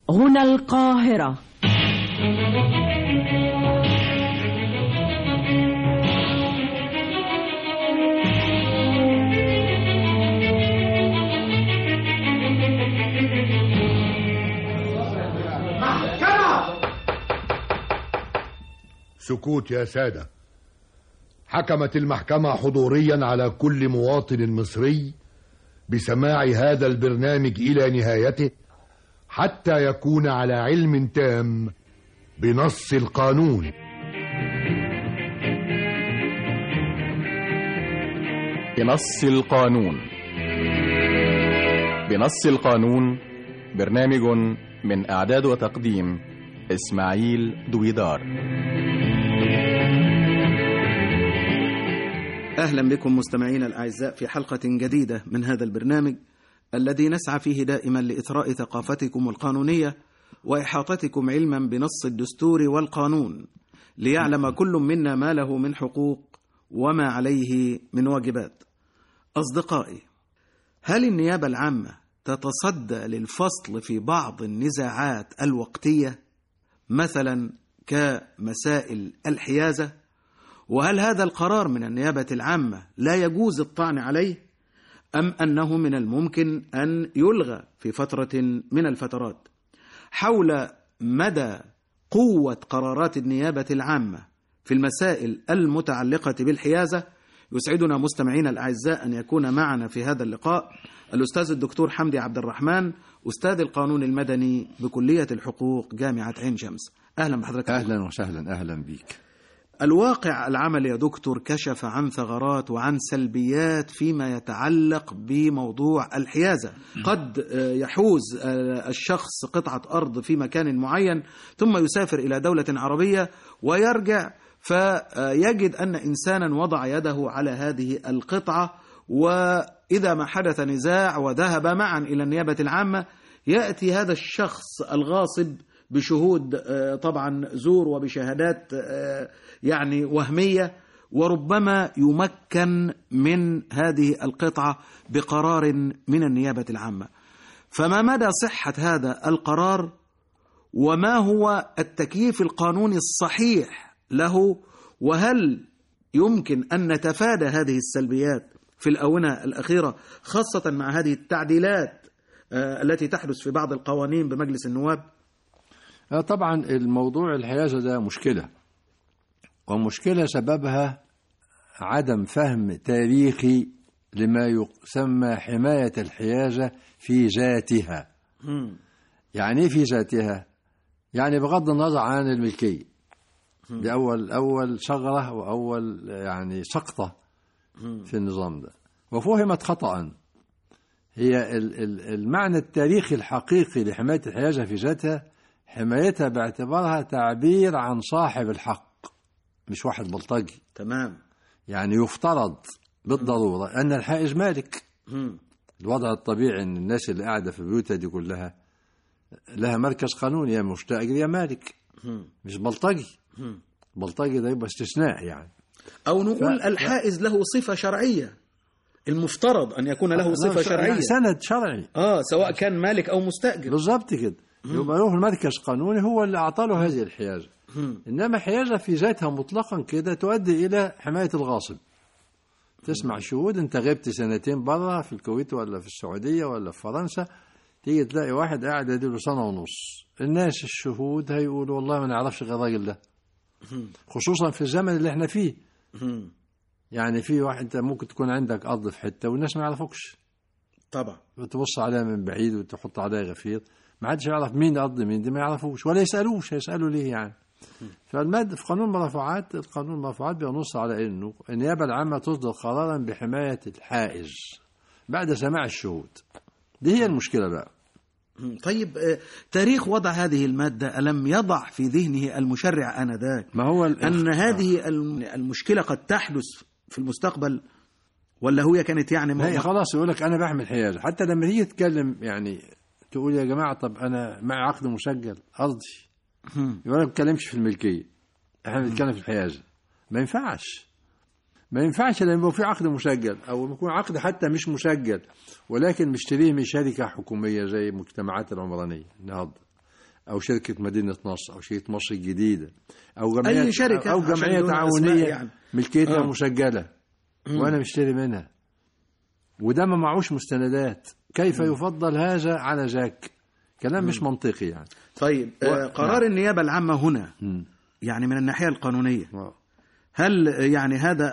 هنا القاهرة سكوت يا سادة حكمت المحكمة حضوريا على كل مواطن مصري بسماع هذا البرنامج إلى نهايته حتى يكون على علم تام بنص القانون بنص القانون بنص القانون برنامج من إعداد وتقديم إسماعيل دويدار أهلا بكم مستمعينا الأعزاء في حلقة جديدة من هذا البرنامج الذي نسعى فيه دائما لإثراء ثقافتكم القانونية وإحاطتكم علما بنص الدستور والقانون ليعلم كل منا ما له من حقوق وما عليه من واجبات أصدقائي هل النيابة العامة تتصدى للفصل في بعض النزاعات الوقتية مثلا كمسائل الحيازة وهل هذا القرار من النيابة العامة لا يجوز الطعن عليه أم أنه من الممكن أن يلغى في فترة من الفترات حول مدى قوة قرارات النيابة العامة في المسائل المتعلقة بالحيازة يسعدنا مستمعينا الأعزاء أن يكون معنا في هذا اللقاء الأستاذ الدكتور حمدي عبد الرحمن أستاذ القانون المدني بكلية الحقوق جامعة عين شمس أهلا بحضرتك اهلا وسهلا اهلا بيك الواقع العملي يا دكتور كشف عن ثغرات وعن سلبيات فيما يتعلق بموضوع الحيازة قد آه، يحوز آه، الشخص قطعة أرض في مكان معين ثم يسافر إلى دولة عربية ويرجع فيجد أن إنسانا وضع يده على هذه القطعة وإذا ما حدث نزاع وذهب معا إلى النيابة العامة يأتي هذا الشخص الغاصب بشهود آه، طبعا زور وبشهادات آه، يعني وهمية وربما يمكن من هذه القطعة بقرار من النيابة العامة فما مدى صحة هذا القرار وما هو التكييف القانوني الصحيح له وهل يمكن أن نتفادى هذه السلبيات في الآونة الأخيرة خاصة مع هذه التعديلات آه، التي تحدث في بعض القوانين بمجلس النواب آه، طبعا الموضوع الحيازة ده مشكلة ومشكلة سببها عدم فهم تاريخي لما يسمى حماية الحيازة في ذاتها يعني ايه في ذاتها يعني بغض النظر عن الملكية دي أول أول ثغرة وأول يعني سقطة في النظام ده وفهمت خطأ هي ال- ال- المعنى التاريخي الحقيقي لحماية الحيازة في ذاتها حمايتها باعتبارها تعبير عن صاحب الحق مش واحد بلطجي تمام يعني يفترض بالضرورة أن الحائز مالك مم. الوضع الطبيعي أن الناس اللي قاعدة في بيوتها دي كلها لها مركز قانوني يا مستأجر يا مالك مم. مش بلطجي مم. بلطجي ده يبقى استثناء يعني أو نقول ف- الحائز له صفة شرعية المفترض أن يكون له صفة شرعية يعني سند شرعي آه سواء كان مالك أو مستأجر بالظبط كده يبقى له مركز قانوني هو اللي أعطى له هذه الحيازة مم. إنما حيازة في ذاتها مطلقا كده تؤدي إلى حماية الغاصب تسمع شهود أنت غبت سنتين بره في الكويت ولا في السعودية ولا في فرنسا تيجي تلاقي واحد قاعد يديله سنة ونص الناس الشهود هيقولوا والله ما نعرفش غير الراجل ده خصوصا في الزمن اللي احنا فيه مم. يعني في واحد انت ممكن تكون عندك ارض في حته والناس ما يعرفوكش طبعا وتبص عليها من بعيد وتحط عليها غفير ما حدش يعرف مين ارض مين دي ما يعرفوش ولا يسالوش هيسالوا ليه يعني فالمادة في قانون المرافعات القانون المرافعات بينص على انه النيابه العامه تصدر قرارا بحمايه الحائز بعد سماع الشهود دي هي المشكله بقى مم. طيب آه، تاريخ وضع هذه المادة ألم يضع في ذهنه المشرع آنذاك ما هو ال- أن هذه الم- المشكلة قد تحدث في المستقبل ولا هي كانت يعني لا م- خلاص يقول لك انا بعمل حيازه حتى لما تيجي تتكلم يعني تقول يا جماعه طب انا معي عقد مسجل ارضي مم. يقول لك ما بتكلمش في الملكيه احنا بنتكلم في الحيازه ما ينفعش ما ينفعش لما يبقى في عقد مسجل او يكون عقد حتى مش مسجل ولكن مشتريه من شركه حكوميه زي المجتمعات العمرانيه النهارده او شركه مدينه نصر او شركه مصر الجديده او جمعيه أي شركة او عشان جمعيه دون أسماء تعاونيه يعني. ملكيتها آه. مسجله وانا مشتري منها وده ما معهوش مستندات كيف يفضل هذا على ذاك كلام مش منطقي يعني طيب آه قرار النيابة العامة هنا يعني من الناحية القانونية آه. هل يعني هذا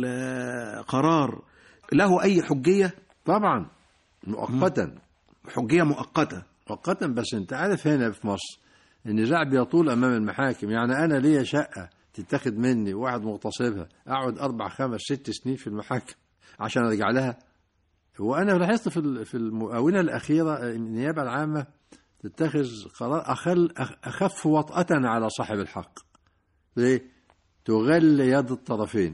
القرار له أي حجية طبعا مؤقتا حجية مؤقتة مؤقتا بس انت عارف هنا في مصر النزاع بيطول امام المحاكم يعني انا ليا شقه تتاخد مني واحد مغتصبها اقعد اربع خمس ست سنين في المحاكم عشان ارجع لها وانا لاحظت في ال- في المؤونه الاخيره النيابه العامه تتخذ قرار أخل أخ- اخف وطأة على صاحب الحق ليه؟ تغل يد الطرفين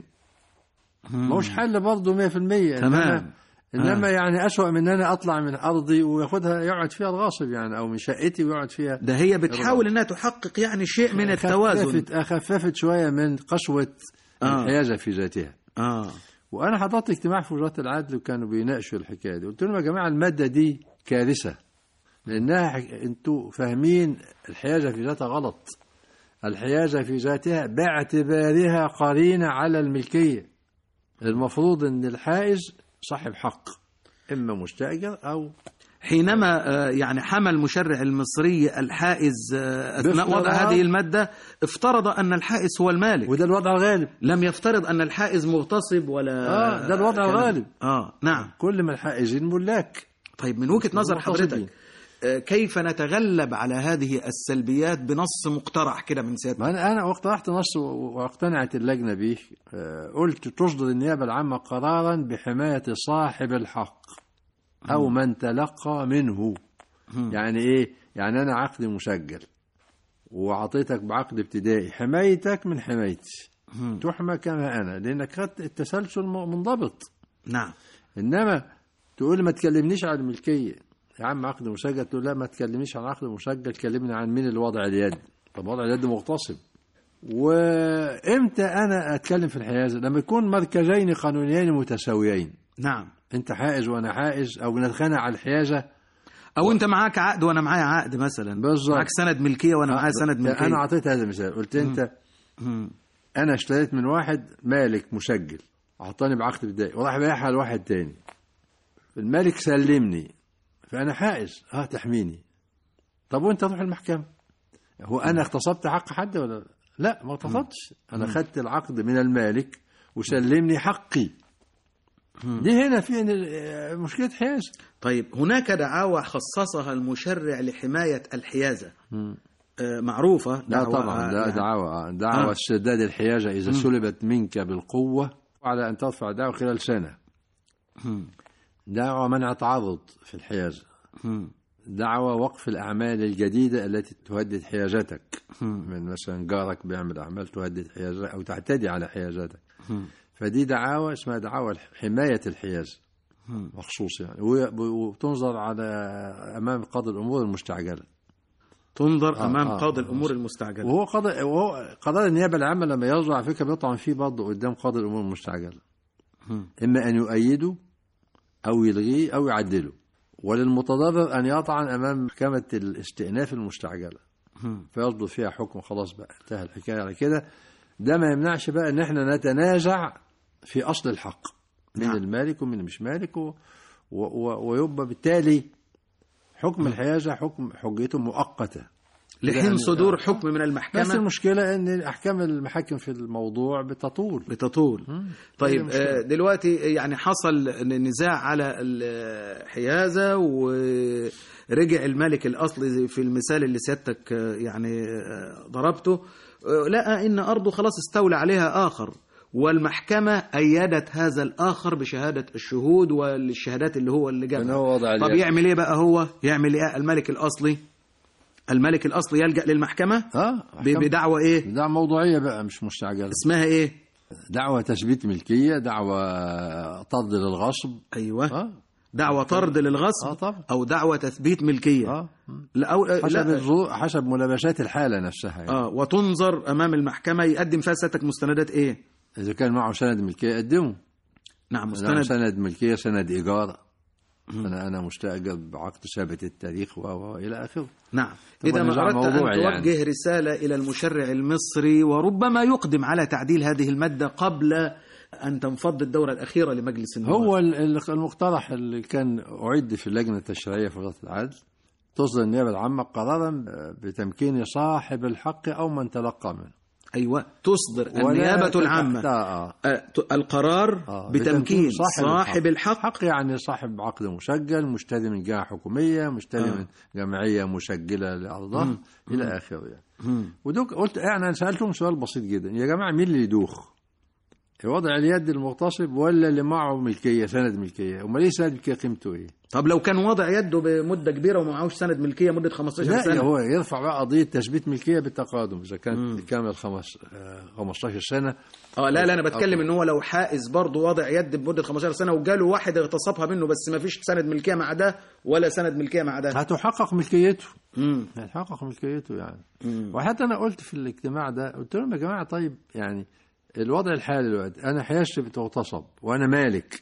مش حل برضه 100% تمام. إنما- انما يعني اسوأ من ان انا اطلع من ارضي وياخدها يقعد فيها الغاصب يعني او من شقتي ويقعد فيها ده هي بتحاول انها تحقق يعني شيء من التوازن خففت خففت شويه من قسوه آه. الحيازه في ذاتها اه وانا حضرت اجتماع في وزاره العدل وكانوا بيناقشوا الحكايه دي قلت لهم يا جماعه الماده دي كارثه لانها حك... انتوا فاهمين الحيازه في ذاتها غلط الحيازه في ذاتها باعتبارها قرينه على الملكيه المفروض ان الحائز صاحب حق اما مستاجر او حينما آه، يعني حمى المشرع المصري الحائز آه، اثناء وضع بافتراض- هذه الماده افترض ان الحائز هو المالك وده الوضع الغالب لم يفترض ان الحائز مغتصب ولا اه ده الوضع كلام. الغالب اه نعم كل ما الحائزين ملاك طيب من وجهه نظر مغتصبين. حضرتك آه، كيف نتغلب على هذه السلبيات بنص مقترح كده من سيادتك ما انا انا اقترحت نص و- واقتنعت اللجنه به آه، قلت تصدر النيابه العامه قرارا بحمايه صاحب الحق او من تلقى منه يعني ايه يعني انا عقد مسجل وعطيتك بعقد ابتدائي حمايتك من حمايتي تحمى كما انا لانك خدت التسلسل م- منضبط نعم انما تقول ما تكلمنيش عن الملكيه يا عم عقد مسجل تقول لا ما تكلمنيش عن عقد مسجل كلمني عن مين اللي وضع اليد طب وضع اليد مغتصب وامتى انا اتكلم في الحيازه لما يكون مركزين قانونيين متساويين نعم انت حائز وانا حائز او بنتخانق على الحيازه او انت معاك عقد وانا معايا عقد مثلا بالظبط. معاك سند ملكيه وانا معايا سند ملكيه انا اعطيت هذا المثال قلت انت مم. انا اشتريت من واحد مالك مسجل اعطاني بعقد ابتدائي وراح بايعها لواحد تاني المالك سلمني فانا حائز اه تحميني طب وانت تروح المحكمه هو انا اغتصبت حق حد ولا لا؟ لا ما اغتصبتش انا خدت العقد من المالك وسلمني حقي دي هنا في آه، مشكله حيازه طيب هناك دعاوى خصصها المشرع لحمايه الحيازه آه، معروفه لا دعوى طبعا ده آه، دعوة دعوة آه. استرداد الحيازة إذا سلبت منك بالقوة على أن ترفع دعوة خلال سنة دعوة منع تعرض في الحيازة دعوة وقف الأعمال الجديدة التي تهدد حيازتك من مثلا جارك بيعمل أعمال تهدد حيازتك أو تعتدي على حيازتك فدي دعاوى اسمها دعاوى حماية الحيازة مخصوص يعني وي- وتنظر على أمام قاضي الأمور المستعجلة تنظر آه، امام آه، قاضي آه. الامور المستعجله وهو قضاء وهو قضاء النيابه العامه لما يصدر على فكره بيطعن فيه برضه قدام قاضي الامور المستعجله اما ان يؤيده او يلغيه او يعدله وللمتضرر ان يطعن امام محكمه الاستئناف المستعجله فيصدر فيها حكم خلاص بقى انتهى الحكايه على كده ده ما يمنعش بقى ان احنا نتنازع في اصل الحق من نعم. المالك ومن مش مالك و... و... و... ويبقى بالتالي حكم الحيازه حكم حجيته مؤقته لحين يعني- صدور حكم من بس المحكمه المشكلة إن أحكام المحاكم في الموضوع بتطول بتطول هي طيب مشكلة. آه، دلوقتي يعني حصل نزاع على الحيازه ورجع الملك الاصلي في المثال اللي سيادتك آه، يعني آه، ضربته آه، لقى ان ارضه خلاص استولى عليها اخر والمحكمة أيدت هذا الآخر بشهادة الشهود والشهادات اللي هو اللي إن جابها هو وضع طب اليد. يعمل إيه بقى هو يعمل إيه الملك الأصلي الملك الأصلي يلجأ للمحكمة اه ب- بدعوة إيه دعوة موضوعية بقى مش مستعجلة اسمها إيه دعوة تثبيت ملكية دعوة طرد للغصب أيوة اه دعوة طرد للغصب اه طبعا أو دعوة تثبيت ملكية اه لا أو حسب لا الظروف حسب ملابسات الحالة نفسها يعني. آه وتنظر أمام المحكمة يقدم فيها سيادتك مستندات إيه إذا كان معه سند ملكية يقدمه نعم معه مستند سند ملكية سند إيجار أنا أنا مستأجر بعقد ثابت التاريخ و- وإلى آخره نعم طبعاً إذا ما نزاع أردت أن موضوعي يعني. توجه رسالة إلى المشرع المصري وربما يقدم على تعديل هذه المادة قبل أن تنفض الدورة الأخيرة لمجلس النواب هو ال- ال- المقترح اللي كان أعد في اللجنة التشريعية في وزارة العدل تصدر النيابة العامة قرارا بتمكين صاحب الحق أو من تلقى منه أيوة تصدر ولا النيابة تتحت- العامة آه. آه، ت- القرار آه. بتمكين صاحب الحق حق يعني صاحب عقد مسجل مشتري من جهة حكومية مشتري آه. من جمعية مسجلة لأرضها إلى آخره يعني مم. ودوك قلت يعني أنا سألتهم سؤال بسيط جدا يا جماعة مين اللي يدوخ؟ وضع اليد المغتصب ولا اللي معه ملكية سند ملكية؟ أمال إيه سند ملكية قيمته إيه؟ طب لو كان وضع يده بمدة كبيرة ومعهوش سند ملكية مدة 15 لا سنة هو يرفع بقى قضية تثبيت ملكية بالتقادم إذا كانت كامل خمس آه، 15 سنة اه لا لا انا بتكلم ان هو لو حائز برضه وضع يد بمده 15 سنه وجاله واحد اغتصبها منه بس ما فيش سند ملكيه مع ده ولا سند ملكيه مع ده هتحقق ملكيته امم هتحقق ملكيته يعني وحتى انا قلت في الاجتماع ده قلت لهم يا جماعه طيب يعني الوضع الحالي دلوقتي انا حياتي بتغتصب وانا مالك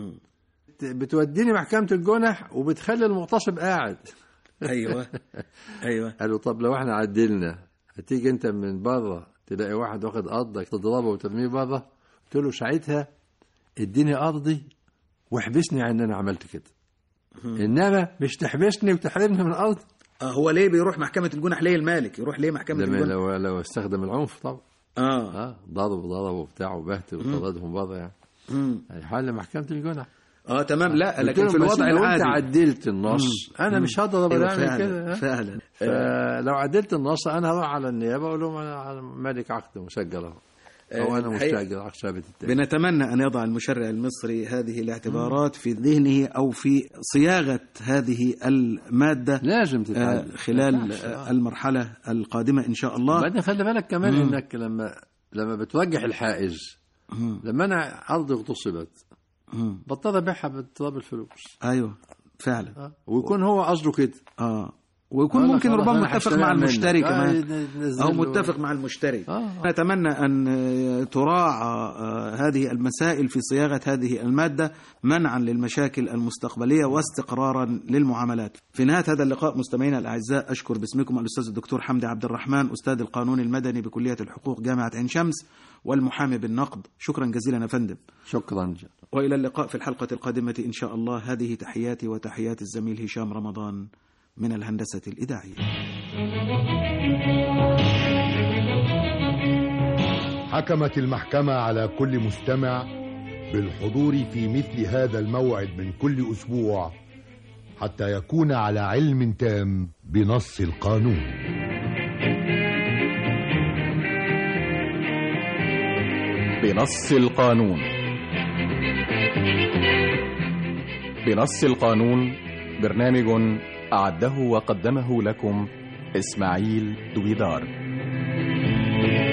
بتوديني محكمه الجنح وبتخلي المغتصب قاعد ايوه ايوه قالوا طب لو احنا عدلنا هتيجي انت من بره تلاقي واحد واخد ارضك تضربه وترميه بره قلت له ساعتها اديني ارضي واحبسني عن ان انا عملت كده انما مش تحبسني وتحرمني من ارضي آه هو ليه بيروح محكمه الجنح ليه المالك يروح ليه محكمه لما الجنح لو لو استخدم العنف طبعا اه اه ضرب ضرب وبتاع وبهت وطردهم بره يعني مم. يعني حل محكمة الجنح اه تمام لا قلت لكن لهم في بس الوضع لو العادي انت عدلت النص انا مش هضرب أيوة ولا اعمل كده فعلا آه. فعلا فلو عدلت النص انا هروح على النيابه اقول لهم انا مالك عقد مسجل اهو او انا الحقيقة- مستاجر عقد ثابت التاني بنتمنى أن يضع المشرع المصري هذه الاعتبارات في ذهنه أو في صياغة هذه المادة لازم آه، تتعدل خلال ما ينفعش، آه، المرحلة القادمة إن شاء الله بعدين خلي بالك كمان انك لما لما بتوجه الحائز لما انا ارضي اغتصبت مم. بضطر ابيعها بتراب الفلوس أيوة فعلا آه. ويكون هو قصده كده آه ويكون أقول لك ممكن خلاص ربما أنا متفق هشتريها مع منك. المشتري آه، كمان ينزل أو له- متفق مع المشتري آه. نتمنى أن آه، تراعى آه، هذه المسائل في صياغة هذه المادة منعا للمشاكل المستقبلية واستقرارا للمعاملات في نهاية هذا اللقاء مستمعينا الأعزاء أشكر باسمكم الأستاذ الدكتور حمدي عبد الرحمن أستاذ القانون المدني بكلية الحقوق جامعة عين شمس والمحامي بالنقد شكرا جزيلا يا فندم شكرا جدا وإلى اللقاء في الحلقة القادمة إن شاء الله هذه تحياتي وتحيات الزميل هشام رمضان من الهندسة الإذاعية حكمت المحكمة على كل مستمع بالحضور في مثل هذا الموعد من كل أسبوع حتى يكون على علم تام بنص القانون بنص القانون بنص القانون برنامج أعده وقدمه لكم إسماعيل دويدار